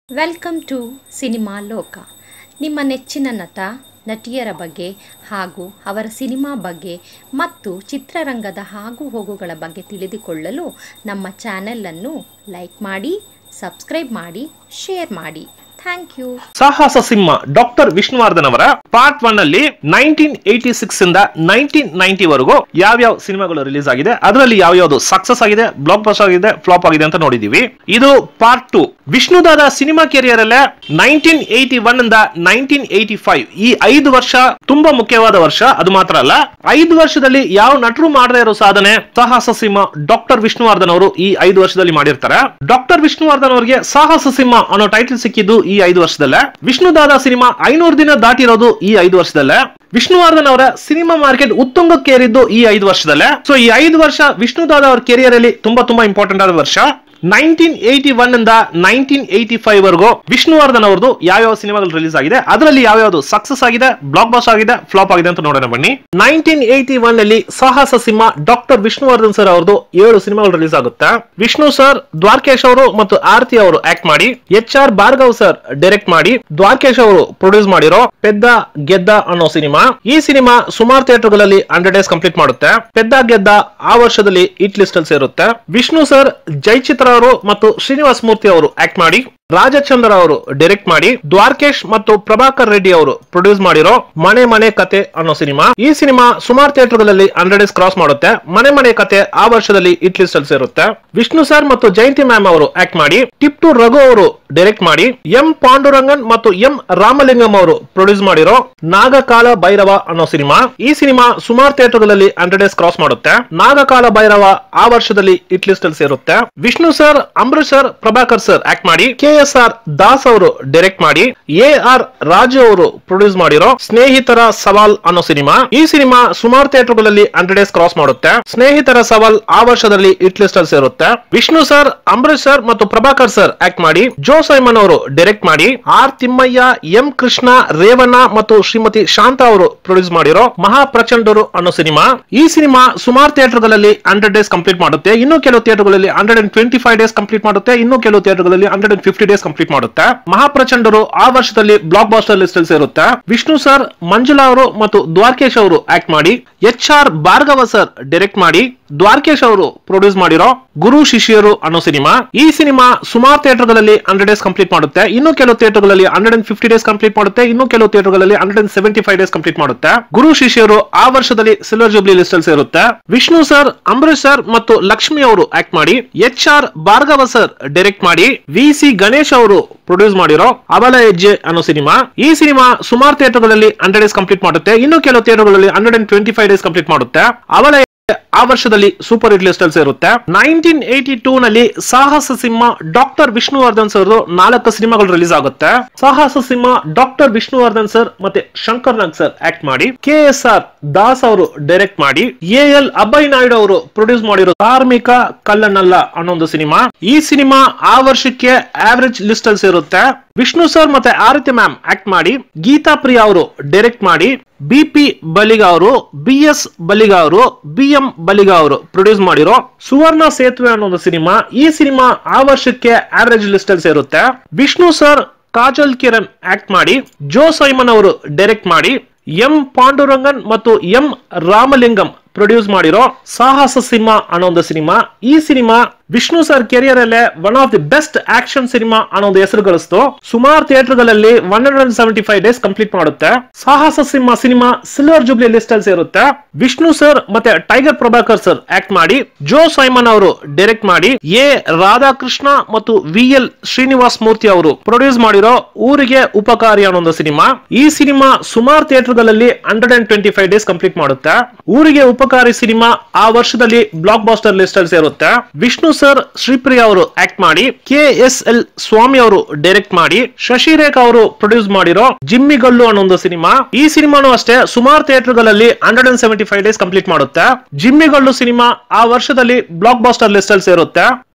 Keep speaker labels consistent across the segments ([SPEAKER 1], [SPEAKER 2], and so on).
[SPEAKER 1] welcome to cinema ಲೋಕ ನಿಮ್ಮ ನೆಚ್ಚಿನ ನಟ ನಟಿಯರ ಬಗ್ಗೆ ಹಾಗೂ ಅವರ ಸಿನಿಮಾ ಬಗ್ಗೆ ಮತ್ತು ಚಿತ್ರರಂಗದ ಆಗು ಹೋಗುಗಳ ಬಗ್ಗೆ ತಿಳಿದುಕೊಳ್ಳಲು ನಮ್ಮ ಚಾನೆಲನ್ನು ಲೈಕ್ ಮಾಡಿ ಸಬ್ಸ್ಕ್ರೈಬ್ ಮಾಡಿ ಶೇರ್ ಮಾಡಿ thank you
[SPEAKER 2] Sahasa Simha doctor Vishnuvardhan ಅವರ ಪಾರ್ಟ್ ಒನ್ ಅಲ್ಲಿ ನೈನ್ಟೀನ್ ಏಟಿ ಸಿಕ್ಸ್ ಇಂದ ನೈನ್ಟೀನ್ ನೈನ್ಟಿ ವರೆಗೂ ಯಾವ್ಯಾವ ಸಿನಿಮಾಗಳು ರಿಲೀಸ್ ಆಗಿದೆ ಅದರಲ್ಲಿ ಯಾವ್ಯಾವ್ದು ಸಕ್ಸಸ್ ಆಗಿದೆ ಬ್ಲಾಕ್ ಬಸ್ ಆಗಿದೆ ಫ್ಲಾಪ್ ಆಗಿದೆ ಅಂತ ನೋಡಿದೀವಿ ಇದು part two Vishnudada cinema career ಅಲ್ಲೇ ನೈನ್ಟೀನ್ ಏಟಿ ಒನ್ ಇಂದ ನೈನ್ಟೀನ್ ಏಟಿ ಫೈವ್ ಈ ಐದು ವರ್ಷ ತುಂಬಾ ಮುಖ್ಯವಾದ ವರ್ಷ ಅದು ಮಾತ್ರ ಅಲ್ಲ ಐದು ವರ್ಷದಲ್ಲಿ ಯಾವ ನಟರು ಮಾಡದೇ ಇರೋ ಸಾಧನೆ ಸಾಹಸ ಸಿಂಹ ಡಾಕ್ಟರ್ ವಿಷ್ಣುವರ್ಧನ್ ಅವರು ಈ ಐದು ವರ್ಷದಲ್ಲಿ ಮಾಡಿರ್ತಾರೆ ಡಾಕ್ಟರ್ ವಿಷ್ಣುವರ್ಧನ್ ಅವರಿಗೆ ಸಾಹಸ ಸಿಂಹ ಅನ್ನೋ ಟೈಟಲ್ ಸಿಕ್ಕಿದ್ದು ಈ ಐದು ವರ್ಷದಲ್ಲೇ ವಿಷ್ಣುದಾದ ಸಿನಿಮಾ ಐನೂರು ದಿನ ದಾಟಿರೋದು ಈ ಐದು ವರ್ಷದಲ್ಲೇ ವಿಷ್ಣುವರ್ಧನ್ ಅವರ ಸಿನಿಮಾ ಮಾರ್ಕೆಟ್ ಉತ್ತುಂಗಕ್ಕೇರಿದ್ದು ಈ ಐದು ವರ್ಷದಲ್ಲೇ ಸೊ ಈ ಐದು ವರ್ಷ ವಿಷ್ಣುದಾದ ಅವರ ಕೆರಿಯರ್ ಅಲ್ಲಿ ತುಂಬಾ ತುಂಬಾ ಇಂಪಾರ್ಟೆಂಟ್ ಆದ ವರ್ಷ ನೈನ್ಟೀನ್ ಏಟಿ ಒನ್ ಇಂದ ನೈನ್ಟೀನ್ ಏಟಿ ಫೈವ್ ವರೆಗೂ ವಿಷ್ಣುವರ್ಧನ್ ಅವರದು ಯಾವ್ಯಾವ ಸಿನಿಮಾಗಳು ರಿಲೀಸ್ ಆಗಿದೆ ಅದರಲ್ಲಿ ಯಾವ್ಯಾವ್ದು ಸಕ್ಸಸ್ ಆಗಿದೆ ಬ್ಲಾಕ್ ಬಾಸ್ ಆಗಿದೆ ಫ್ಲಾಪ್ ಆಗಿದೆ ಅಂತ ನೋಡೋಣ ಬನ್ನಿ ನೈನ್ಟೀನ್ ಏಟಿ ಒನ್ ಅಲ್ಲಿ ಸಾಹಸ ಸಿಂಹ ಡಾಕ್ಟರ್ ವಿಷ್ಣುವರ್ಧನ್ ಸರ್ ಅವ್ರದ್ದು ಏಳು ಸಿನಿಮಾಗಳು ರಿಲೀಸ್ ಆಗುತ್ತೆ ವಿಷ್ಣು ಸರ್ ದ್ವಾರಕೇಶ್ ಅವರು ಮತ್ತು ಆರತಿ ಅವರು ಆಕ್ಟ್ ಮಾಡಿ H R Bhargav sir direct ಮಾಡಿ ದ್ವಾರಕೇಶ್ ಅವರು ಪ್ರೊಡ್ಯೂಸ್ ಮಾಡಿರೋ ಪೆದ್ದ ಗೆದ್ದ ಅನ್ನೋ ಸಿನಿಮಾ ಈ ಸಿನಿಮಾ ಸುಮಾರು ಥಿಯೇಟರ್ಗಳಲ್ಲಿ ಹಂಡ್ರೆಡ್ ಡೇಸ್ ಕಂಪ್ಲೀಟ್ ಮಾಡುತ್ತೆ ಪೆದ್ದ ಗೆದ್ದ ಆ ವರ್ಷದಲ್ಲಿ ಇಟ್ ಲಿಸ್ಟ್ ಅಲ್ಲಿ ಸೇರುತ್ತೆ ವಿಷ್ಣು ಸರ್ ಜೈಚಿತ್ರ ಅವರು ಮತ್ತು ಶ್ರೀನಿವಾಸ್ ಮೂರ್ತಿ ಅವರು ಆಕ್ಟ್ ಮಾಡಿ ರಾಜಚಂದ್ರ ಅವರು ಡೈರೆಕ್ಟ್ ಮಾಡಿ ದ್ವಾರಕೇಶ್ ಮತ್ತು ಪ್ರಭಾಕರ್ ರೆಡ್ಡಿ ಅವರು ಪ್ರೊಡ್ಯೂಸ್ ಮಾಡಿರೋ ಮನೆ ಮನೆ ಕತೆ ಅನ್ನೋ ಸಿನಿಮಾ ಈ ಸಿನಿಮಾ ಸುಮಾರು ಥಿಯೇಟರ್ಗಳಲ್ಲಿ ಹಂಡ್ರೆಡ್ ಡೇಸ್ ಕ್ರಾಸ್ ಮಾಡುತ್ತೆ ಮನೆ ಮನೆ ಕತೆ ಆ ವರ್ಷದಲ್ಲಿ ಇಟ್ ಲಿಸ್ಟ್ ಅಲ್ಲಿ ಸೇರುತ್ತೆ ವಿಷ್ಣು ಸರ್ ಮತ್ತು ಜಯಂತಿ ಮ್ಯಾಮ್ ಅವರು ಆಕ್ಟ್ ಮಾಡಿ ಟಿಪ್ಟು ರಘು ಅವರು ಡೈರೆಕ್ಟ್ ಮಾಡಿ ಎಂ ಪಾಂಡುರಂಗನ್ ಮತ್ತು ಎಂ ರಾಮಲಿಂಗಂ ಅವರು ಪ್ರೊಡ್ಯೂಸ್ ಮಾಡಿರೋ ನಾಗಕಾಲ ಭೈರವ ಅನ್ನೋ ಸಿನಿಮಾ ಈ ಸಿನಿಮಾ ಸುಮಾರು ಥಿಯೇಟರ್ಗಳಲ್ಲಿ ಹಂಡ್ರೆಡ್ ಡೇಸ್ ಕ್ರಾಸ್ ಮಾಡುತ್ತೆ ನಾಗಕಾಲ ಭೈರವ ಆ ವರ್ಷದಲ್ಲಿ ಇಟ್ ಲಿಸ್ಟ್ ಅಲ್ಲಿ ಸೇರುತ್ತೆ Vishnu sir Ambareesh sir Prabhakar sir act ಮಾಡಿ ಕೆ ಎಸ್ ಆರ್ ದಾಸ್ ಅವರು ಡೈರೆಕ್ಟ್ ಮಾಡಿ ಎ ಆರ್ ರಾಜು ಅವರು ಪ್ರೊಡ್ಯೂಸ್ ಮಾಡಿರೋ ಸ್ನೇಹಿತರ ಸವಾಲ್ ಅನ್ನೋ ಸಿನಿಮಾ ಈ ಸಿನಿಮಾ ಸುಮಾರು ಥಿಯೇಟರ್ಗಳಲ್ಲಿ ಹಂಡ್ರೆಡ್ ಡೇಸ್ ಕ್ರಾಸ್ ಮಾಡುತ್ತೆ ಸ್ನೇಹಿತರ ಸವಾಲ್ ಆ ವರ್ಷದಲ್ಲಿ ಇಟ್ ಲಿಸ್ಟ್ ಅಲ್ಲಿ ಸೇರುತ್ತೆ ವಿಷ್ಣು ಸರ್ ಅಂಬರೀಶ್ ಸರ್ ಮತ್ತು ಪ್ರಭಾಕರ್ ಸರ್ ಆಕ್ಟ್ ಮಾಡಿ ಜೋ ಸೈಮನ್ ಅವರು ಡೈರೆಕ್ಟ್ ಮಾಡಿ ಆರ್ ತಿಮ್ಮಯ್ಯ ಎಂ ಕೃಷ್ಣ ರೇವಣ್ಣ ಮತ್ತು ಶ್ರೀಮತಿ ಶಾಂತ ಅವರು ಪ್ರೊಡ್ಯೂಸ್ ಮಾಡಿರೋ ಮಹಾಪ್ರಚಂಡರು ಅನ್ನೋ ಸಿನಿಮಾ ಈ ಸಿನಿಮಾ ಸುಮಾರು ಥಿಯೇಟರ್ಗಳಲ್ಲಿ ಹಂಡ್ರೆಡ್ ಡೇಸ್ ಕಂಪ್ಲೀಟ್ ಮಾಡುತ್ತೆ ಇನ್ನು ಕೆಲವು ಥಿಯೇಟರ್ಗಳಲ್ಲಿ hundred and twenty five days complete ಮಾಡುತ್ತೆ ಇನ್ನು ಕೆಲವು ಥಿಯೇಟರ್ಗಳಲ್ಲಿ hundred and fifty days complete ಮಾಡುತ್ತೆ ಮಹಾಪ್ರಚಂಡರು ಆ ವರ್ಷದಲ್ಲಿ ಬ್ಲಾಕ್ ಬಾಸ್ಟರ್ ಲಿಸ್ಟ್ ಅಲ್ಲಿ ಸೇರುತ್ತೆ ವಿಷ್ಣು ಸರ್ ಮಂಜುಳಾ ಅವರು ಮತ್ತು ದ್ವಾರಕೇಶ್ ಅವರು ಆಕ್ಟ್ ಮಾಡಿ H R Bhargava sir direct ಮಾಡಿ ದ್ವಾರಕೇಶ್ ಅವರು ಪ್ರೊಡ್ಯೂಸ್ ಮಾಡಿರೋ ಗುರು ಶಿಷ್ಯರು ಅನ್ನೋ ಸಿನಿಮಾ ಈ ಸಿನಿಮಾ ಸುಮಾರು ಥಿಯೇಟರ್ಗಳಲ್ಲಿ ಹಂಡ್ರೆಡ್ ಡೇಸ್ ಕಂಪ್ಲೀಟ್ ಮಾಡುತ್ತೆ ಇನ್ನು ಕೆಲವು ಥಿಯೇಟರ್ಗಳಲ್ಲಿ hundred and fifty days complete ಮಾಡುತ್ತೆ ಇನ್ನು ಕೆಲವು ಥಿಯೇಟರ್ಗಳಲ್ಲಿ hundred and seventy five days complete ಮಾಡುತ್ತೆ ಗುರು ಶಿಷ್ಯರು ಆ ವರ್ಷದಲ್ಲಿ ಸಿಲ್ವರ್ ಜೂಬ್ಲಿ ಲಿಸ್ಟ್ ಅಲ್ಲಿ ಸೇರುತ್ತೆ ವಿಷ್ಣು ಸರ್ ಅಂಬರೀಶ್ ಸರ್ ಮತ್ತು ಲಕ್ಷ್ಮಿ ಅವರು ಆಕ್ಟ್ ಮಾಡಿ H R Bhargava sir direct ಮಾಡಿ ವಿ ಸಿ ಗಣೇಶ್ ಅವರು ಪ್ರೊಡ್ಯೂಸ್ ಮಾಡಿರೋ ಅವಲ ಹೆಜ್ಜೆ ಅನ್ನೋ ಸಿನಿಮಾ ಈ ಸಿನಿಮಾ ಸುಮಾರು ಥಿಯೇಟರ್ಗಳಲ್ಲಿ ಹಂಡ್ರೆಡ್ ಡೇಸ್ ಕಂಪ್ಲೀಟ್ ಮಾಡುತ್ತೆ ಇನ್ನು ಕೆಲವು ಥಿಯೇಟರ್ಗಳಲ್ಲಿ hundred and twenty five days complete ಮಾಡುತ್ತೆ ಅವಲ ಆ ವರ್ಷದಲ್ಲಿ ಸೂಪರ್ ಹಿಟ್ ಲಿಸ್ಟ್ ಅಲ್ಲಿ ಸೇರುತ್ತೆ ನೈನ್ಟೀನ್ ಏಟಿ ಟೂ ನಲ್ಲಿ ಸಾಹಸ ಸಿಂಹ ಡಾಕ್ಟರ್ ವಿಷ್ಣುವರ್ಧನ್ ಸರ್ ನಾಲ್ಕು ಸಿನಿಮಾಗಳು ರಿಲೀಸ್ ಆಗುತ್ತೆ ಸಾಹಸ ಸಿಂಹ ಡಾಕ್ಟರ್ ವಿಷ್ಣುವರ್ಧನ್ ಸರ್ ಮತ್ತೆ ಶಂಕರ್ ನಾಗ್ ಸರ್ ಆಕ್ಟ್ ಮಾಡಿ ಕೆ ಎಸ್ ಆರ್ ದಾಸ್ ಅವರು ಡೈರೆಕ್ಟ್ ಮಾಡಿ ಎ ಎಲ್ ಅಭಯ್ ನಾಯ್ಡು ಅವರು ಪ್ರೊಡ್ಯೂಸ್ ಮಾಡಿರೋ ಕಾರ್ಮಿಕ ಕಲ್ಲನಲ್ಲ ಅನ್ನೋ ಒಂದು ಸಿನಿಮಾ ಈ ಸಿನಿಮಾ ಆ ವರ್ಷಕ್ಕೆ ಆವರೇಜ್ ಲಿಸ್ಟ್ ಅಲ್ಲಿ ಸೇರುತ್ತೆ ವಿಷ್ಣು ಸರ್ ಮತ್ತೆ ಆರತಿ ಮ್ಯಾಮ್ ಆಕ್ಟ್ ಮಾಡಿ ಗೀತಾ ಪ್ರಿಯಾ ಅವರು ಡೈರೆಕ್ಟ್ ಮಾಡಿ ಬಿ ಪಿ ಬಲಿಗ ಅವರು ಬಿ ಎಸ್ ಬಲಿಗ ಅವರು ಬಿ ಎಂ ಬಲಿಗ ಅವರು ಪ್ರೊಡ್ಯೂಸ್ ಮಾಡಿರೋ ಸುವರ್ಣ ಸೇತುವೆ ಅನ್ನೋ ಒಂದು ಸಿನಿಮಾ ಈ ಸಿನಿಮಾ ಆ ವರ್ಷಕ್ಕೆ ಆವರೇಜ್ ಲಿಸ್ಟ್ ಅಲ್ಲಿ ಸೇರುತ್ತೆ ವಿಷ್ಣು ಸರ್ ಕಾಜಲ್ ಕಿರಣ್ ಆಕ್ಟ್ ಮಾಡಿ ಜೋ ಸೈಮನ್ ಅವರು ಡೈರೆಕ್ಟ್ ಮಾಡಿ ಎಂ ಪಾಂಡುರಂಗನ್ ಮತ್ತು ಎಂ ರಾಮಲಿಂಗಂ ಪ್ರೊಡ್ಯೂಸ್ ಮಾಡಿರೋ ಸಾಹಸ ಸಿನಿಮಾ ಅನ್ನೋ ಒಂದು ಸಿನಿಮಾ ಈ ಸಿನಿಮಾ ವಿಷ್ಣು ಸರ್ ಕೆರಿಯರ್ ಅಲ್ಲೇ one of the best action cinema ಅನ್ನೋ ಒಂದು ಹೆಸರು ಗಳಿಸ್ತು ಸುಮಾರು ಥಿಯೇಟರ್ಗಳಲ್ಲಿ one hundred and seventy five days complete ಮಾಡುತ್ತೆ Sahasa Simha cinema silver jubilee list ಅಲ್ಲಿ ಸೇರುತ್ತೆ ವಿಷ್ಣು ಸರ್ ಮತ್ತೆ ಟೈಗರ್ ಪ್ರಭಾಕರ್ ಸರ್ ಆಕ್ಟ್ ಮಾಡಿ ಜೋ ಸೈಮನ್ ಅವರು ಡೈರೆಕ್ಟ್ ಮಾಡಿ ಎ ರಾಧಾಕೃಷ್ಣ ಮತ್ತು ವಿ ಎಲ್ ಶ್ರೀನಿವಾಸ್ ಮೂರ್ತಿ ಅವರು ಪ್ರೊಡ್ಯೂಸ್ ಮಾಡಿರೋ ಊರಿಗೆ ಉಪಕಾರಿ ಅನ್ನೋ ಒಂದು ಸಿನಿಮಾ ಈ ಸಿನಿಮಾ ಸುಮಾರು ಥಿಯೇಟರ್ಗಳಲ್ಲಿ hundred and twenty five days complete ಮಾಡುತ್ತೆ ಊರಿಗೆ ಉಪಕಾರಿ ಸಿನಿಮಾ ಆ ವರ್ಷದಲ್ಲಿ ಬ್ಲಾಕ್ ಬಾಸ್ಟರ್ ಲಿಸ್ಟ್ ಅಲ್ಲಿ ಸೇರುತ್ತೆ ವಿಷ್ಣು ಸರ್ ಶ್ರೀಪ್ರಿಯಾ ಅವರು ಆಕ್ಟ್ ಮಾಡಿ ಕೆ ಎಸ್ ಎಲ್ ಸ್ವಾಮಿ ಅವರು ಡೈರೆಕ್ಟ್ ಮಾಡಿ ಶಶಿರೇಖಾ ಅವರು ಪ್ರೊಡ್ಯೂಸ್ ಮಾಡಿರೋ ಜಿಮ್ಮಿಗಲ್ಲು ಅನ್ನೋ ಒಂದು ಸಿನಿಮಾ ಈ ಸಿನಿಮಾನು ಅಷ್ಟೇ ಸುಮಾರು ಥಿಯೇಟರ್ಗಳಲ್ಲಿ hundred and seventy five days complete ಮಾಡುತ್ತೆ ಜಿಮ್ಮಿಗಲ್ಲು ಸಿನಿಮಾ ಆ ವರ್ಷದಲ್ಲಿ ಬ್ಲಾಕ್ ಬಾಸ್ಟರ್ ಲಿಸ್ಟ್ ಅಲ್ಲಿ ಸೇರುತ್ತೆ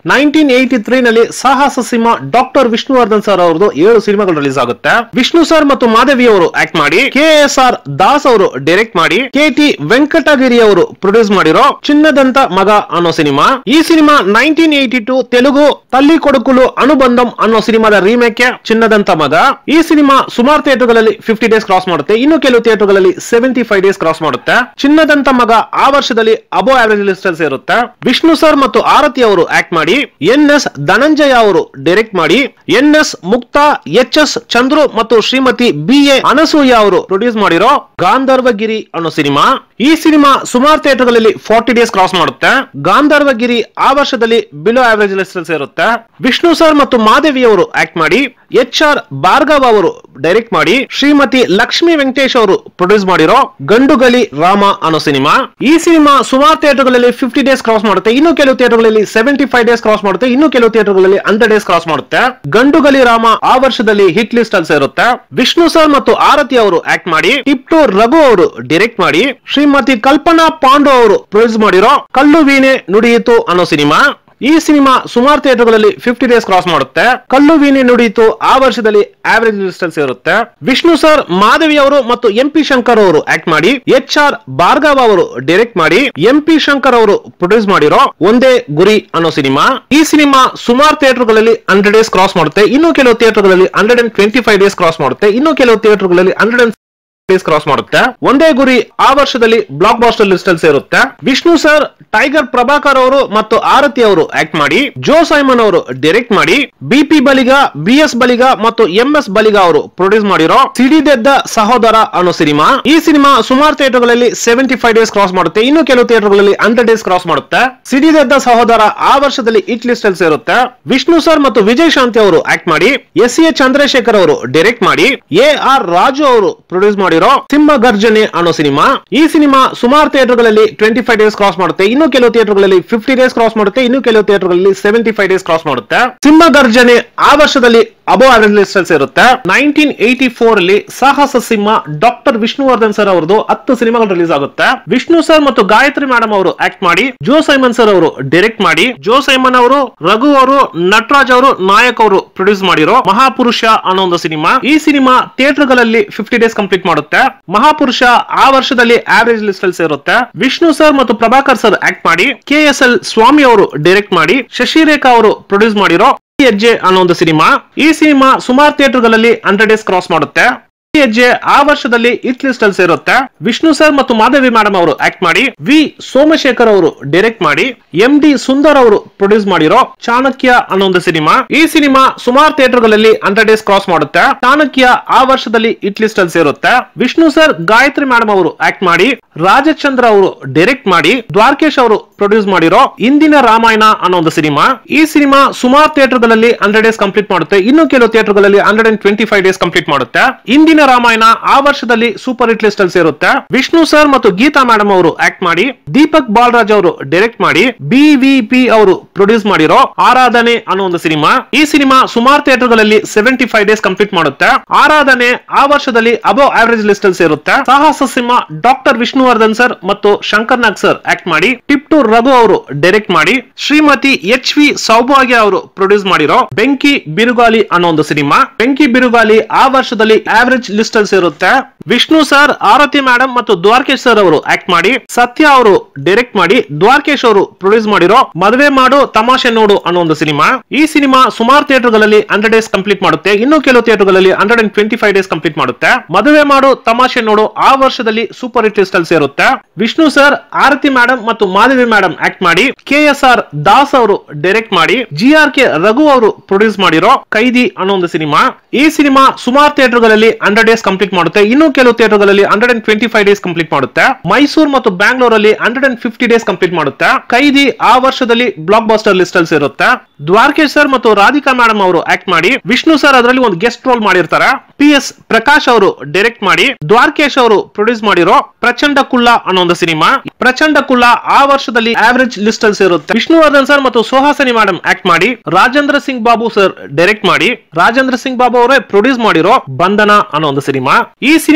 [SPEAKER 2] ನೈನ್ಟೀನ್ ಏಯ್ಟಿ ತ್ರೀ ನಲ್ಲಿ ಸಾಹಸ ಸಿಂಹ ಡಾಕ್ಟರ್ ವಿಷ್ಣುವರ್ಧನ್ ಸರ್ ಅವರದು ಏಳು ಸಿನಿಮಾಗಳು ರಿಲೀಸ್ ಆಗುತ್ತೆ ವಿಷ್ಣು ಸರ್ ಮತ್ತು ಮಾಧವಿ ಅವರು ಆಕ್ಟ್ ಮಾಡಿ ಕೆ ಎಸ್ ಆರ್ ದಾಸ್ ಅವರು ಡೈರೆಕ್ಟ್ ಮಾಡಿ ಕೆ ಟಿ ವೆಂಕಟಗಿರಿ ಅವರು ಪ್ರೊಡ್ಯೂಸ್ ಮಾಡಿರೋ ಚಿನ್ನದಂತ ಮಗ ಅನ್ನೋ ಸಿನಿಮಾ ಈ cinema nineteen eighty two Telugu Talli Kodukulu ಅನುಬಂಧಂ ಅನ್ನೋ ಸಿನಿಮಾದ ರೀಮೇಕ್ ಚಿನ್ನದಂತ ಮಗ ಈ ಸಿನಿಮಾ ಸುಮಾರು ಥಿಯೇಟರ್ಗಳಲ್ಲಿ ಫಿಫ್ಟಿ ಡೇಸ್ ಕ್ರಾಸ್ ಮಾಡುತ್ತೆ ಇನ್ನು ಕೆಲವು ಥಿಯೇಟರ್ಗಳಲ್ಲಿ ಸೆವೆಂಟಿ ಫೈವ್ ಡೇಸ್ ಕ್ರಾಸ್ ಮಾಡುತ್ತೆ ಚಿನ್ನದಂತ ಮಗ ಆ ವರ್ಷದಲ್ಲಿ ಅಬೋ ಆವರೇಜ್ ಲಿಸ್ಟ್ ಅಲ್ಲಿ ಸೇರುತ್ತೆ ವಿಷ್ಣು ಸರ್ ಮತ್ತು ಆರತಿ ಅವರು ಆಕ್ಟ್ ಮಾಡಿ ಎನ್ ಎಸ್ ಧನಂಜಯ ಅವರು ಡೈರೆಕ್ಟ್ ಮಾಡಿ N S Muktha H S Chandru ಮತ್ತು ಶ್ರೀಮತಿ ಬಿ ಎ ಅನಸೂಯ ಅವರು ಪ್ರೊಡ್ಯೂಸ್ ಮಾಡಿರೋ ಗಾಂಧರ್ವಗಿರಿ ಅನ್ನೋ ಸಿನಿಮಾ ಈ ಸಿನಿಮಾ ಸುಮಾರು ಥಿಯೇಟರ್ಗಳಲ್ಲಿ ಫಾರ್ಟಿ ಡೇಸ್ ಕ್ರಾಸ್ ಮಾಡುತ್ತೆ ಗಾಂಧರ್ವಗಿರಿ ಆ ವರ್ಷದಲ್ಲಿ ಬಿಲೋ ಆವರೇಜ್ ಲಿಸ್ಟ್ ಅಲ್ಲಿ ಸೇರುತ್ತೆ ವಿಷ್ಣು ಸರ್ ಮತ್ತು ಮಾದೇವಿ ಅವರು ಆಕ್ಟ್ ಮಾಡಿ ಎಚ್ ಆರ್ ಭಾರ್ಗವ್ ಅವರು ಡೈರೆಕ್ಟ್ ಮಾಡಿ ಶ್ರೀಮತಿ ಲಕ್ಷ್ಮಿ ವೆಂಕಟೇಶ್ ಅವರು ಪ್ರೊಡ್ಯೂಸ್ ಮಾಡಿರೋ ಗಂಡುಗಲಿ ರಾಮ ಅನ್ನೋ ಸಿನಿಮಾ ಈ ಸಿನಿಮಾ ಸುಮಾರು ಥಿಯೇಟರ್ಗಳಲ್ಲಿ ಫಿಫ್ಟಿ ಡೇಸ್ ಕ್ರಾಸ್ ಮಾಡುತ್ತೆ ಇನ್ನು ಕೆಲವು ಥಿಯೇಟರ್ಗಳಲ್ಲಿ ಸೆವೆಂಟಿ ಫೈವ್ ಡೇಸ್ ಕ್ರಾಸ್ ಮಾಡುತ್ತೆ ಇನ್ನು ಕೆಲವು ಥಿಯೇಟರ್ಗಳಲ್ಲಿ ಹಂಡ್ರೆಡ್ ಡೇಸ್ ಕ್ರಾಸ್ ಮಾಡುತ್ತೆ ಗಂಡುಗಲಿ ರಾಮ ಆ ವರ್ಷದಲ್ಲಿ ಹಿಟ್ ಲಿಸ್ಟ್ ಅಲ್ಲಿ ಸೇರುತ್ತೆ ವಿಷ್ಣು ಸರ್ ಮತ್ತು ಆರತಿ ಅವರು ಆಕ್ಟ್ ಮಾಡಿ ಟಿಪ್ಟು ರಘು ಅವರು ಡೈರೆಕ್ಟ್ ಮಾಡಿ ಶ್ರೀಮತಿ ಕಲ್ಪನಾ ಪಾಂಡು ಅವರು ಪ್ರೊಡ್ಯೂಸ್ ಮಾಡಿರೋ ಕಲ್ಲು ವೀಣೆ ನುಡಿಯಿತು ಅನ್ನೋ ಸಿನಿಮಾ ಈ ಸಿನಿಮಾ ಸುಮಾರು ಥಿಯೇಟರ್ಗಳಲ್ಲಿ ಫಿಫ್ಟಿ ಡೇಸ್ ಕ್ರಾಸ್ ಮಾಡುತ್ತೆ ಕಲ್ಲು ವೀಣೆ ನುಡಿಯಿತು ಆ ವರ್ಷದಲ್ಲಿ ಆವರೇಜ್ ಲಿಸ್ಟ್ ಅಲ್ಲಿ ಸೇರುತ್ತೆ ವಿಷ್ಣು ಸರ್ ಮಾಧವಿ ಅವರು ಮತ್ತು ಎಂ ಪಿ ಶಂಕರ್ ಅವರು ಆಕ್ಟ್ ಮಾಡಿ ಎಚ್ ಆರ್ ಭಾರ್ಗವ್ ಅವರು ಡೈರೆಕ್ಟ್ ಮಾಡಿ ಎಂ ಪಿ ಶಂಕರ್ ಅವರು ಪ್ರೊಡ್ಯೂಸ್ ಮಾಡಿರೋ ಒಂದೇ ಗುರಿ ಅನ್ನೋ ಸಿನಿಮಾ ಈ ಸಿನಿಮಾ ಸುಮಾರು ಥಿಯೇಟರ್ಗಳಲ್ಲಿ ಹಂಡ್ರೆಡ್ ಡೇಸ್ ಕ್ರಾಸ್ ಮಾಡುತ್ತೆ ಇನ್ನು ಕೆಲವು ಥಿಯೇಟರ್ಗಳಲ್ಲಿ hundred and twenty five days cross ಮಾಡುತ್ತೆ ಇನ್ನು ಕೆಲವು ಥಿಯೇಟರ್ಗಳಲ್ಲಿ hundred and days cross Onde ಒಂದೇ ಗುರಿ ಆ ವರ್ಷದಲ್ಲಿ ಬ್ಲಾಕ್ ಬಾಸ್ಟರ್ ಲಿಸ್ಟ್ ಅಲ್ಲಿ ಸೇರುತ್ತೆ ವಿಷ್ಣು ಸರ್ ಟೈಗರ್ ಪ್ರಭಾಕರ್ ಅವರು ಮತ್ತು ಆರತಿ ಅವರು ಆಕ್ಟ್ ಮಾಡಿ ಜೋ ಸೈಮನ್ ಅವರು ಡೈರೆಕ್ಟ್ ಮಾಡಿ BP Baliga B S Baliga ಮತ್ತು ಎಂ ಎಸ್ ಬಲಿಗ ಅವರು ಪ್ರೊಡ್ಯೂಸ್ ಮಾಡಿರೋ ಸಿಡಿದೆದ್ದ ಸಹೋದರ ಅನ್ನೋ ಸಿನಿಮಾ ಈ ಸಿನಿಮಾ ಸುಮಾರು ಥಿಯೇಟರ್ಗಳಲ್ಲಿ ಸೆವೆಂಟಿ ಫೈವ್ ಡೇಸ್ ಕ್ರಾಸ್ ಮಾಡುತ್ತೆ ಇನ್ನು ಕೆಲವು ಥಿಯೇಟರ್ಗಳಲ್ಲಿ ಹಂಡ್ರೆಡ್ ಡೇಸ್ ಕ್ರಾಸ್ ಮಾಡುತ್ತೆ ಸಿಡಿದೆದ್ದ ಸಹೋದರ ಆ ವರ್ಷದಲ್ಲಿ ಇಟ್ ಲಿಸ್ಟ್ ಅಲ್ಲಿ ಸೇರುತ್ತೆ ವಿಷ್ಣು ಸರ್ ಮತ್ತು ವಿಜಯ್ ಶಾಂತಿ ಅವರು ಆಕ್ಟ್ ಮಾಡಿ ಎಸ್ ಎ ಚಂದ್ರಶೇಖರ್ ಅವರು ಡೈರೆಕ್ಟ್ ಮಾಡಿ ಎ ಆರ್ ರಾಜು ಅವರು ಪ್ರೊಡ್ಯೂಸ್ ಮಾಡಿರೋ ಸಿಂಹ ಗರ್ಜನೆ ಅನ್ನೋ ಸಿನಿಮಾ ಈ ಸಿನಿಮಾ ಸುಮಾರು ಥಿಯೇಟರ್ಗಳಲ್ಲಿ ಟ್ವೆಂಟಿ ಫೈವ್ ಡೇಸ್ ಕ್ರಾಸ್ ಮಾಡುತ್ತೆ ಇನ್ನು ಕೆಲವು ಥಿಯೇಟರ್ಗಳಲ್ಲಿ ಫಿಫ್ಟಿ ಡೇಸ್ ಕ್ರಾಸ್ ಮಾಡುತ್ತೆ ಇನ್ನು ಕೆಲವು ಥಿಯೇಟರ್ಗಳಲ್ಲಿ ಸೆವೆಂಟಿ ಫೈವ್ ಡೇಸ್ ಕ್ರಾಸ್ ಮಾಡುತ್ತೆ ಸಿಂಹ ಗರ್ಜನೆ ಆ ವರ್ಷದಲ್ಲಿ ಅಬೋ ಆವರೇಜ್ ಲಿಸ್ಟ್ ಅಲ್ಲಿ ಸೇರುತ್ತೆ ನೈನ್ಟೀನ್ ಏಯ್ಟಿ ಫೋರ್ ಅಲ್ಲಿ ಸಾಹಸ ಸಿಂಹ ಡಾಕ್ಟರ್ ವಿಷ್ಣುವರ್ಧನ್ ಸರ್ ಅವರದು ಹತ್ತು ಸಿನಿಮಾಗಳು ರಿಲೀಸ್ ಆಗುತ್ತೆ ವಿಷ್ಣು ಸರ್ ಮತ್ತು ಗಾಯತ್ರಿ ಮೇಡಮ್ ಅವರು ಆಕ್ಟ್ ಮಾಡಿ ಜೋ ಸೈಮನ್ ಸರ್ ಅವರು ಡೈರೆಕ್ಟ್ ಮಾಡಿ ಜೋ ಸೈಮನ್ ಅವರು ರಘು ಅವರು ನಟರಾಜ್ ಅವರು ನಾಯಕ್ ಅವರು ಪ್ರೊಡ್ಯೂಸ್ ಮಾಡಿರೋ ಮಹಾಪುರುಷ ಅನ್ನೋ ಒಂದು ಸಿನಿಮಾ ಈ ಸಿನಿಮಾ ಥಿಯೇಟರ್ಗಳಲ್ಲಿ ಫಿಫ್ಟಿ ಡೇಸ್ ಕಂಪ್ಲೀಟ್ ಮಾಡುತ್ತೆ ಮಹಾಪುರುಷ ಆ ವರ್ಷದಲ್ಲಿ ಆವರೇಜ್ ಲಿಸ್ಟ್ ಅಲ್ಲಿ ಸೇರುತ್ತೆ ವಿಷ್ಣು ಸರ್ ಮತ್ತು ಪ್ರಭಾಕರ್ ಸರ್ ಆಕ್ಟ್ ಮಾಡಿ ಕೆ ಎಸ್ ಎಲ್ ಸ್ವಾಮಿ ಅವರು ಡೈರೆಕ್ಟ್ ಮಾಡಿ ಶಶಿರೇಖಾ ಅವರು ಪ್ರೊಡ್ಯೂಸ್ ಮಾಡಿರೋ ಈ ಹೆಜ್ಜೆ ಅನ್ನೋ ಒಂದು ಸಿನಿಮಾ ಈ ಸಿನಿಮಾ ಸುಮಾರು ಥಿಯೇಟರ್ಗಳಲ್ಲಿ ಹಂಡ್ರೆಡ್ ಡೇಸ್ ಕ್ರಾಸ್ ಮಾಡುತ್ತೆ ಈ ಹೆಜ್ಜೆ ಆ ವರ್ಷದಲ್ಲಿ ಇಟ್ ಲಿಸ್ಟ್ ಅಲ್ಲಿ ಸೇರುತ್ತೆ ವಿಷ್ಣು ಸರ್ ಮತ್ತು ಮಾಧವಿ ಮೇಡಮ್ ಅವರು ಆಕ್ಟ್ ಮಾಡಿ ವಿ ಸೋಮಶೇಖರ್ ಅವರು ಡೈರೆಕ್ಟ್ ಮಾಡಿ ಎಂ ಡಿ ಸುಂದರ್ ಅವರು ಪ್ರೊಡ್ಯೂಸ್ ಮಾಡಿರೋ ಚಾಣಕ್ಯ ಅನ್ನೋ ಒಂದು ಸಿನಿಮಾ ಈ ಸಿನಿಮಾ ಸುಮಾರು ಥಿಯೇಟರ್ಗಳಲ್ಲಿ ಹಂಡ್ರೆಡ್ ಡೇಸ್ ಕ್ರಾಸ್ ಮಾಡುತ್ತೆ ಚಾಣಕ್ಯ ಆ ವರ್ಷದಲ್ಲಿ ಇಟ್ ಲಿಸ್ಟ್ ಅಲ್ಲಿ ಸೇರುತ್ತೆ ವಿಷ್ಣು ಸರ್ ಗಾಯತ್ರಿ ಮೇಡಮ್ ಅವರು ಆಕ್ಟ್ ಮಾಡಿ ರಾಜಚಂದ್ರ ಅವರು ಡೈರೆಕ್ಟ್ ಮಾಡಿ ದ್ವಾರಕೇಶ್ ಅವರು ಪ್ರೊಡ್ಯೂಸ್ ಮಾಡಿರೋ ಇಂದಿನ ರಾಮಾಯಣ ಅನ್ನೋ ಒಂದು ಸಿನಿಮಾ ಈ ಸಿನಿಮಾ ಸುಮಾರು ಥಿಯೇಟರ್ಗಳಲ್ಲಿ ಹಂಡ್ರೆಡ್ ಡೇಸ್ ಕಂಪ್ಲೀಟ್ ಮಾಡುತ್ತೆ ಇನ್ನು ಕೆಲವು ಥಿಯೇಟರ್ಗಳಲ್ಲಿ hundred and twenty five days complete ಮಾಡುತ್ತೆ ಇಂದಿನ ರಾಮಾಯಣ ಆ ವರ್ಷದಲ್ಲಿ ಸೂಪರ್ ಹಿಟ್ ಲಿಸ್ಟ್ ಅಲ್ಲಿ ಸೇರುತ್ತೆ ವಿಷ್ಣು ಸರ್ ಮತ್ತು ಗೀತಾ ಮೇಡಮ್ ಅವರು ಆಕ್ಟ್ ಮಾಡಿ ದೀಪಕ್ ಬಾಲರಾಜ್ ಅವರು ಡೈರೆಕ್ಟ್ ಮಾಡಿ ಬಿವಿಪಿ ಅವರು ಪ್ರೊಡ್ಯೂಸ್ ಮಾಡಿರೋ ಆರಾಧನೆ ಅನ್ನೋ ಒಂದು ಸಿನಿಮಾ ಈ ಸಿನಿಮಾ ಸುಮಾರು ಥಿಯೇಟರ್ಗಳಲ್ಲಿ ಸೆವೆಂಟಿ ಫೈವ್ ಡೇಸ್ ಕಂಪ್ಲೀಟ್ ಮಾಡುತ್ತೆ ಆರಾಧನೆ ಆ ವರ್ಷದಲ್ಲಿ ಅಬೋ ಆವರೇಜ್ ಲಿಸ್ಟ್ ಅಲ್ಲಿ ಸೇರುತ್ತೆ ಸಾಹಸ ಸಿಂಹ ಡಾಕ್ಟರ್ ವಿಷ್ಣುವರ್ಧನ್ ಸರ್ ಮತ್ತು ಶಂಕರ್ ನಾಗ್ ಸರ್ ಆಕ್ಟ್ ಮಾಡಿ ಟಿಪ್ಟು ರಘು ಅವರು ಡೈರೆಕ್ಟ್ ಮಾಡಿ ಶ್ರೀಮತಿ ಎಚ್ ವಿ ಸೌಭಾಗ್ಯ ಅವರು ಪ್ರೊಡ್ಯೂಸ್ ಮಾಡಿರೋ ಬೆಂಕಿ ಬಿರುಗಾಲಿ ಅನ್ನೋ ಒಂದು ಸಿನಿಮಾ ಬೆಂಕಿ ಬಿರುಗಾಲಿ ಆ ವರ್ಷದಲ್ಲಿ ಆವರೇಜ್ ಲಿಸ್ಟ್ ಅಲ್ಲಿ ಸೇರುತ್ತೆ ವಿಷ್ಣು ಸರ್ ಆರತಿ ಮೇಡಮ್ ಮತ್ತು ದ್ವಾರಕೇಶ್ ಸರ್ ಅವರು ಆಕ್ಟ್ ಮಾಡಿ ಸತ್ಯ ಅವರು ಡೈರೆಕ್ಟ್ ಮಾಡಿ ದ್ವಾರಕೇಶ್ ಅವರು ಪ್ರೊಡ್ಯೂಸ್ ಮಾಡಿರೋ ಮದುವೆ ಮಾಡು ತಮಾಷೆ ನೋಡು ಅನ್ನೋ ಒಂದು ಸಿನಿಮಾ ಈ ಸಿನಿಮಾ ಸುಮಾರು ಥಿಯೇಟರ್ಗಳಲ್ಲಿ ಹಂಡ್ರೆಡ್ ಡೇಸ್ ಕಂಪ್ಲೀಟ್ ಮಾಡುತ್ತೆ ಇನ್ನು ಕೆಲವು ಥಿಯೇಟರ್ಗಳಲ್ಲಿ hundred and twenty five days complete ಮಾಡುತ್ತೆ ಮದುವೆ ಮಾಡು ತಮಾಷೆ ನೋಡು ಆ ವರ್ಷದಲ್ಲಿ ಸೂಪರ್ ಹಿಟ್ ಲಿಸ್ಟ್ ಅಲ್ಲಿ ಸೇರುತ್ತೆ ವಿಷ್ಣು ಸರ್ ಆರತಿ ಮೇಡಮ್ ಮತ್ತು ಮಾಧವಿ ಮೇಡಮ್ ಆಕ್ಟ್ ಮಾಡಿ ಕೆ ಎಸ್ ಆರ್ ದಾಸ್ ಅವರು ಡೈರೆಕ್ಟ್ ಮಾಡಿ ಜಿ ಆರ್ ಕೆ ರಘು ಅವರು ಪ್ರೊಡ್ಯೂಸ್ ಮಾಡಿರೋ ಕೈದಿ ಅನ್ನೋ ಒಂದು ಸಿನಿಮಾ ಈ ಸಿನಿಮಾ ಸುಮಾರು ಥಿಯೇಟರ್ಗಳಲ್ಲಿ ಹಂಡ್ರೆಡ್ ಡೇಸ್ ಕಂಪ್ಲೀಟ್ ಮಾಡುತ್ತೆ ಇನ್ನು ಕೆಲವು ಥಿಯೇಟರ್ಗಳಲ್ಲಿ hundred and twenty five days complete ಮಾಡುತ್ತೆ ಮೈಸೂರು ಮತ್ತು ಬ್ಯಾಂಗ್ಳೂರಲ್ಲಿ hundred and fifty days complete ಮಾಡುತ್ತೆ ಕೈದಿ ಆ ವರ್ಷದಲ್ಲಿ ಬ್ಲಾಕ್ ಬಾಸ್ಟರ್ ಲಿಸ್ಟ್ ಅಲ್ಲಿ ಸೇರುತ್ತೆ ದ್ವಾರಕೇಶ್ ಸರ್ ಮತ್ತು ರಾಧಿಕಾ ಮೇಡಮ್ ಅವರು ಆಕ್ಟ್ ಮಾಡಿ ವಿಷ್ಣು ಸರ್ ಅದರಲ್ಲಿ ಒಂದು ಗೆಸ್ಟ್ ರೋಲ್ ಮಾಡಿರ್ತಾರೆ ಪಿ ಎಸ್ ಪ್ರಕಾಶ್ ಅವರು ಡೈರೆಕ್ಟ್ ಮಾಡಿ ದ್ವಾರಕೇಶ್ ಅವರು ಪ್ರೊಡ್ಯೂಸ್ ಮಾಡಿರೋ ಪ್ರಚಂಡ ಕುಳ್ಳ ಅನ್ನೋ ಒಂದು ಸಿನಿಮಾ ಪ್ರಚಂಡ ಕುಳ್ಳ ಆ ವರ್ಷದಲ್ಲಿ ಆವರೇಜ್ ಲಿಸ್ಟ್ ಅಲ್ಲಿ ಸೇರುತ್ತೆ ವಿಷ್ಣುವರ್ಧನ್ ಸರ್ ಮತ್ತು ಸುಹಾಸನಿ ಮೇಡಮ್ ಆಕ್ಟ್ ಮಾಡಿ ರಾಜೇಂದ್ರ ಸಿಂಗ್ ಬಾಬು ಸರ್ ಡೈರೆಕ್ಟ್ ಮಾಡಿ ರಾಜೇಂದ್ರ ಸಿಂಗ್ ಬಾಬು ಅವರೇ ಪ್ರೊಡ್ಯೂಸ್ ಮಾಡಿರೋ ಬಂಧನ ಅನ್ನೋ ಒಂದು ಸಿನಿಮಾ ಈ ಸಿನಿಮಾ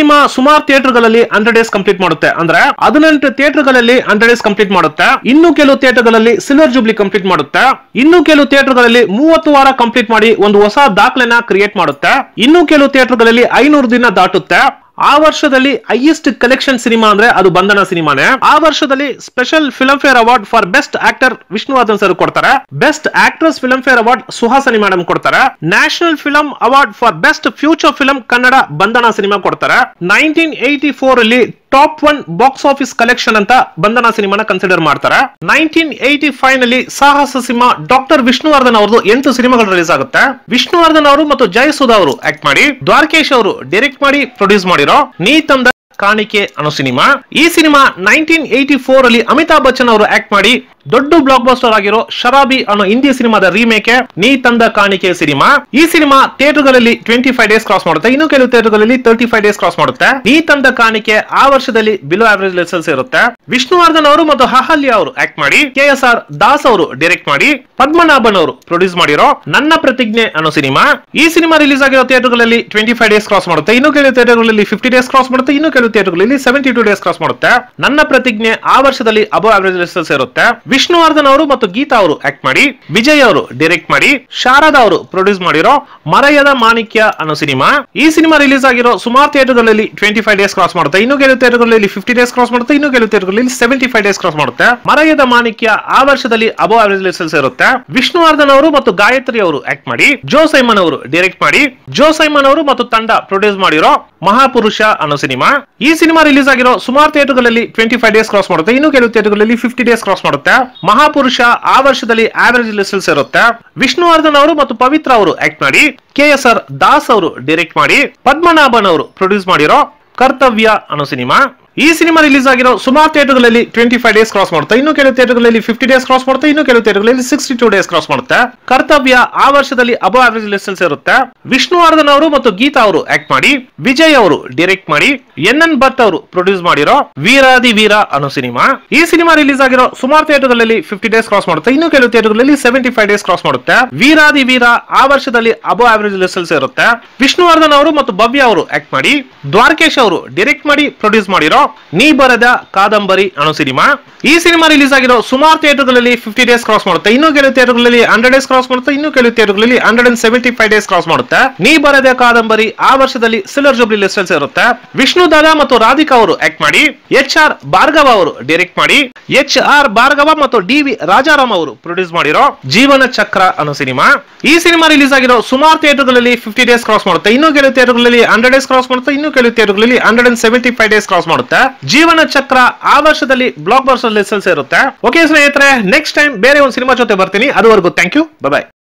[SPEAKER 2] ಸಿನಿಮಾ ಸುಮಾರು ಥಿಯೇಟರ್ಗಳಲ್ಲಿ ಹಂಡ್ರೆಡ್ ಡೇಸ್ ಕಂಪ್ಲೀಟ್ ಮಾಡುತ್ತೆ ಅಂದ್ರೆ ಹದಿನೆಂಟು ಥಿಯೇಟರ್ಗಳಲ್ಲಿ ಹಂಡ್ರೆಡ್ ಡೇಸ್ ಕಂಪ್ಲೀಟ್ ಮಾಡುತ್ತೆ ಇನ್ನು ಕೆಲವು ಥಿಯೇಟರ್ಗಳಲ್ಲಿ ಸಿಲ್ವರ್ ಜೂಬ್ಲಿ ಕಂಪ್ಲೀಟ್ ಮಾಡುತ್ತೆ ಇನ್ನು ಕೆಲವು ಥಿಯೇಟರ್ಗಳಲ್ಲಿ ಮೂವತ್ತು ವಾರ ಕಂಪ್ಲೀಟ್ ಮಾಡಿ ಒಂದು ಹೊಸ ದಾಖಲೆನ ಕ್ರಿಯೇಟ್ ಮಾಡುತ್ತೆ ಇನ್ನು ಕೆಲವು ಥಿಯೇಟರ್ಗಳಲ್ಲಿ ಐನೂರು ದಿನ ದಾಟುತ್ತೆ ಆ ವರ್ಷದಲ್ಲಿ ಹೈಯೆಸ್ಟ್ ಕಲೆಕ್ಷನ್ ಸಿನಿಮಾ ಅಂದ್ರೆ ಅದು ಬಂಧನ ಸಿನಿಮಾನೇ ಆ ವರ್ಷದಲ್ಲಿ special Filmfare award for best actor Vishnuvardhan sir ಕೊಡ್ತಾರೆ best actress Filmfare award Suhasini madam ಕೊಡ್ತಾರೆ national film award for best feature film Kannada Bandhana cinema ಕೊಡ್ತಾರೆ ನೈನ್ಟೀನ್ ಏಯ್ಟಿ ಫೋರ್ ಅಲ್ಲಿ top one box office collection ಅಂತ ಬಂಧನ ಸಿನಿಮಾನ ಕನ್ಸಿಡರ್ ಮಾಡ್ತಾರೆ nineteen eighty five ನಲ್ಲಿ ಸಾಹಸ cinema doctor Vishnuvardhan ಅವ್ರದ್ದು ಎಂಟು ಸಿನಿಮಾಗಳು ರಿಲೀಸ್ ಆಗುತ್ತೆ ವಿಷ್ಣುವರ್ಧನ್ ಅವರು ಮತ್ತು ಜಯಸುಧಾ ಅವರು ಆಕ್ಟ್ ಮಾಡಿ ದ್ವಾರಕೇಶ್ ಅವರು ಡೈರೆಕ್ಟ್ ಮಾಡಿ ಪ್ರೊಡ್ಯೂಸ್ ಮಾಡಿರೋ ನೀ ತಂದ ಕಾಣಿಕೆ ಅನ್ನೋ ಸಿನಿಮಾ ಈ ಸಿನಿಮಾ ನೈನ್ಟೀನ್ ಏಯ್ಟಿ ಫೋರ್ ಅಲ್ಲಿ ಅಮಿತಾಬ್ ಬಚ್ಚನ್ ಅವರು ಆಕ್ಟ್ ಮಾಡಿ ದೊಡ್ಡ ಬ್ಲಾಕ್ ಬಸ್ಟರ್ ಆಗಿರೋ ಶರಾಬಿ ಅನ್ನೋ ಹಿಂದಿ ಸಿನಿಮಾದ ರೀಮೇಕ್ ನೀ ತಂದ ಕಾಣಿಕೆ ಸಿನಿಮಾ ಈ ಸಿನಿಮಾ ಥಿಯೇಟರ್ಗಳಲ್ಲಿ ಟ್ವೆಂಟಿ ಫೈವ್ ಡೇಸ್ ಕ್ರಾಸ್ ಮಾಡುತ್ತೆ ಇನ್ನು ಕೆಲವು ಥಿಯೇಟರ್ಗಳಲ್ಲಿ ತರ್ಟಿ ಫೈವ್ ಡೇಸ್ ಕ್ರಾಸ್ ಮಾಡುತ್ತೆ ನೀ ತಂದ ಕಾಣಿಕೆ ಆ ವರ್ಷದಲ್ಲಿ ಬಿಲೋ ಆವರೇಜ್ ಲೆಸಲ್ಸ್ ಇರುತ್ತೆ ವಿಷ್ಣುವರ್ಧನ್ ಅವರು ಮತ್ತು ಹಹಲ್ಯ ಅವರು ಆಕ್ಟ್ ಮಾಡಿ ಕೆ ಎಸ್ ಆರ್ ದಾಸ್ ಅವರು ಡೈರೆಕ್ಟ್ ಮಾಡಿ ಪದ್ಮನಾಭನ್ ಅವರು ಪ್ರೊಡ್ಯೂಸ್ ಮಾಡಿರೋ ನನ್ನ ಪ್ರತಿಜ್ಞೆ ಅನ್ನೋ ಸಿನಿಮಾ ಈ ಸಿನಿಮಾ ರಿಲೀಸ್ ಆಗಿರೋ ಥಿಯೇಟರ್ಗಳಲ್ಲಿ ಟ್ವೆಂಟಿ ಫೈವ್ ಡೇಸ್ ಕ್ರಾಸ್ ಮಾಡುತ್ತೆ ಇನ್ನು ಕೆಲವು ಥಿಯೇಟರ್ಗಳಲ್ಲಿ ಫಿಫ್ಟಿ ಡೇಸ್ ಕ್ರಾಸ್ ಮಾಡುತ್ತೆ ಇನ್ನು ಕೆಲವು ಥಿಯೇಟರ್ಗಳಲ್ಲಿ ಸೆವೆಂಟಿ ಟೂ ಡೇಸ್ ಕ್ರಾಸ್ ಮಾಡುತ್ತೆ ನನ್ನ ಪ್ರತಿಜ್ಞೆ ಆ ವರ್ಷದಲ್ಲಿ ಅಬೋ ಆವರೇಜ್ ಲೆಸಲ್ಸ್ ಇರುತ್ತೆ ವಿಷ್ಣುವರ್ಧನ್ ಅವರು ಮತ್ತು ಗೀತಾ ಅವರು ಆಕ್ಟ್ ಮಾಡಿ ವಿಜಯ್ ಅವರು ಡೈರೆಕ್ಟ್ ಮಾಡಿ ಶಾರದಾ ಅವರು ಪ್ರೊಡ್ಯೂಸ್ ಮಾಡಿರೋ ಮರಯದ ಮಾಣಿಕ್ಯ ಅನ್ನೋ ಸಿನಿಮಾ ಈ ಸಿನಿಮಾ ರಿಲೀಸ್ ಆಗಿರೋ ಸುಮಾರು ಥಿಯೇಟರ್ಗಳಲ್ಲಿ ಟ್ವೆಂಟಿ ಫೈವ್ ಡೇಸ್ ಕ್ರಾಸ್ ಮಾಡುತ್ತೆ ಇನ್ನು ಕೆಲವು ಥಿಯೇಟರ್ಗಳಲ್ಲಿ ಫಿಫ್ಟಿ ಡೇಸ್ ಕ್ರಾಸ್ ಮಾಡುತ್ತೆ ಇನ್ನು ಕೆಲವು ಥಿಯೇಟರ್ಗಳಲ್ಲಿ ಸೆವೆಂಟಿ ಫೈವ್ ಡೇಸ್ ಕ್ರಾಸ್ ಮಾಡುತ್ತೆ ಮರಯದ ಮಾಣಿಕ್ಯ ಆ ವರ್ಷದಲ್ಲಿ ಅಬೋ ಆವರೇಜ್ ಲೆಸಲ್ಸ್ ಇರುತ್ತೆ ವಿಷ್ಣುವರ್ಧನ್ ಅವರು ಮತ್ತು ಗಾಯತ್ರಿ ಅವರು ಆಕ್ಟ್ ಮಾಡಿ ಜೋ ಸೈಮನ್ ಅವರು ಡೈರೆಕ್ಟ್ ಮಾಡಿ ಜೋ ಸೈಮನ್ ಅವರು ಮತ್ತು ತಂಡ ಪ್ರೊಡ್ಯೂಸ್ ಮಾಡಿರೋ ಮಹಾಪುರುಷ ಅನ್ನೋ ಸಿನಿಮಾ ಈ ಸಿನಿಮಾ ರಿಲೀಸ್ ಆಗಿರೋ ಸುಮಾರು ಥಿಯೇಟರ್ಗಳಲ್ಲಿ ಟ್ವೆಂಟಿ ಫೈವ್ ಡೇಸ್ ಕ್ರಾಸ್ ಮಾಡುತ್ತೆ ಇನ್ನು ಕೆಲವು ಥಿಯೇಟರ್ಗಳಲ್ಲಿ ಫಿಫ್ಟಿ ಡೇಸ್ ಕ್ರಾಸ್ ಮಾಡುತ್ತೆ ಮಹಾಪುರುಷ ಆ ವರ್ಷದಲ್ಲಿ ಆವರೇಜ್ ಲೆಸಲ್ಸ್ ಇರುತ್ತೆ ವಿಷ್ಣುವರ್ಧನ್ ಅವರು ಮತ್ತು ಪವಿತ್ರ ಅವರು ಆಕ್ಟ್ ಮಾಡಿ ಕೆ ಎಸ್ ಆರ್ ದಾಸ್ ಅವರು ಡೈರೆಕ್ಟ್ ಮಾಡಿ ಪದ್ಮನಾಭನ್ ಅವರು ಪ್ರೊಡ್ಯೂಸ್ ಮಾಡಿರೋ ಕರ್ತವ್ಯ ಅನ್ನೋ ಸಿನಿಮಾ ಈ ಸಿನಿಮಾ ರಿಲೀಸ್ ಆಗಿರೋ ಸುಮಾರು ಥಿಯೇಟರ್ಗಳಲ್ಲಿ ಟ್ವೆಂಟಿ ಫೈವ್ ಡೇಸ್ ಕ್ರಾಸ್ ಮಾಡುತ್ತೆ ಇನ್ನು ಕೆಲವು ಥಿಯೇಟರ್ಗಳಲ್ಲಿ ಫಿಫ್ಟಿ ಡೇಸ್ ಕ್ರಾಸ್ ಮಾಡುತ್ತೆ ಇನ್ನು ಕೆಲವು ಥಿಯೇಟರ್ಗಳಲ್ಲಿ ಸಿಕ್ಸ್ಟಿ ಟೂ ಡೇಸ್ ಕ್ರಾಸ್ ಮಾಡುತ್ತೆ ಕರ್ತವ್ಯ ಆ ವರ್ಷದಲ್ಲಿ ಅಬೋ ಆವರೇಜ್ ಲೆಸಲ್ಸ್ ಇರುತ್ತೆ ವಿಷ್ಣುವರ್ಧನ್ ಅವರು ಮತ್ತು ಗೀತಾ ಅವರು ಆಕ್ಟ್ ಮಾಡಿ ವಿಜಯ್ ಅವರು ಡೈರೆಕ್ಟ್ ಮಾಡಿ ಎನ್ ಎನ್ ಭಟ್ ಅವರು ಪ್ರೊಡ್ಯೂಸ್ ಮಾಡಿರೋ ವೀರಾದಿ ವೀರ ಅನ್ನೋ ಸಿನಿಮಾ ಈ ಸಿನಿಮಾ ರಿಲೀಸ್ ಆಗಿರೋ ಸುಮಾರು ಥಿಯೇಟರ್ಗಳಲ್ಲಿ ಫಿಫ್ಟಿ ಡೇಸ್ ಕ್ರಾಸ್ ಮಾಡುತ್ತೆ ಇನ್ನು ಕೆಲವು ಥಿಯೇಟರ್ಗಳಲ್ಲಿ ಸೆವೆಂಟಿ ಫೈವ್ ಡೇಸ್ ಕ್ರಾಸ್ ಮಾಡುತ್ತೆ ವೀರಾದಿ ವೀರ ಆ ವರ್ಷದಲ್ಲಿ ಅಬೋ ಆವರೇಜ್ ಲೆಸಲ್ಸ್ ಇರುತ್ತೆ ವಿಷ್ಣುವರ್ಧನ್ ಅವರು ಮತ್ತು ಭವ್ಯ ಅವರು ಆಕ್ಟ್ ಮಾಡಿ ದ್ವಾರಕೇಶ್ ಅವರು ಡೈರೆಕ್ಟ್ ಮಾಡಿ ಪ್ರೊಡ್ಯೂಸ್ ಮಾಡಿರೋ ನೀ ಬರೆದ ಕಾದಂಬರಿ ಅನ್ನೋ ಸಿನಿಮಾ ಈ ಸಿನಿಮಾ ರಿಲೀಸ್ ಆಗಿರೋ ಸುಮಾರು ಥಿಯೇಟರ್ಗಳಲ್ಲಿ ಫಿಫ್ಟಿ ಡೇಸ್ ಕ್ರಾಸ್ ಮಾಡುತ್ತೆ ಇನ್ನು ಕೆಲವು ಥಿಯೇಟರ್ಗಳಲ್ಲಿ ಹಂಡ್ರೆಡ್ ಡೇಸ್ ಕ್ರಾಸ್ ಮಾಡುತ್ತೆ ಇನ್ನು ಕೆಲವು ಥಿಯೇಟರ್ಗಳಲ್ಲಿ hundred and seventy five days cross ಮಾಡುತ್ತೆ ನೀ ಬರೆದ ಕಾದಂಬರಿ ಆ ವರ್ಷದಲ್ಲಿ ಸಿಲ್ವರ್ ಜೂಬ್ಲಿ ಲಿಸ್ಟಲ್ಸ್ ಇರುತ್ತೆ ವಿಷ್ಣು ದಾದಾ ಮತ್ತು ರಾಧಿಕಾ ಅವರು ಆಕ್ಟ್ ಮಾಡಿ ಎಚ್ ಆರ್ ಭಾರ್ಗವ ಅವರು ಡೈರೆಕ್ಟ್ ಮಾಡಿ ಎಚ್ ಆರ್ ಭಾರ್ಗವ ಮತ್ತು ಡಿ ವಿ ರಾಜಾರಾಮ್ ಅವರು ಪ್ರೊಡ್ಯೂಸ್ ಮಾಡಿರೋ ಜೀವನ ಚಕ್ರ ಅನ್ನೋ ಸಿನಿಮಾ ಈ ಸಿನಿಮಾ ರಿಲೀಸ್ ಆಗಿರೋ ಸುಮಾರು ಥಿಯೇಟರ್ಗಳಲ್ಲಿ ಫಿಫ್ಟಿ ಡೇಸ್ ಕ್ರಾಸ್ ಮಾಡುತ್ತೆ ಇನ್ನು ಕೆಲವು ಥಿಯೇಟರ್ಗಳಲ್ಲಿ ಹಂಡ್ರೆಡ್ ಡೇಸ್ ಕ್ರಾಸ್ ಮಾಡುತ್ತೆ ಇನ್ನು ಕೆಲವು ಥಿಯೇಟರ್ಗಳಲ್ಲಿ hundred and seventy five days cross ಮಾಡುತ್ತೆ ಜೀವನ ಚಕ್ರ ಆ ವರ್ಷದಲ್ಲಿ ಬ್ಲಾಕ್ ಬಸ್ಟರ್ ಲಿಸ್ಟಲ್ಸ್ ಇರುತ್ತೆ ಓಕೆ ಸ್ನೇಹಿತರೆ ನೆಕ್ಸ್ಟ್ ಟೈಮ್ ಬೇರೆ ಒಂದು ಸಿನಿಮಾ ಜೊತೆ ಬರ್ತೀನಿ ಅದುವರೆಗೂ ಥ್ಯಾಂಕ್ ಯು ಬಾಯ್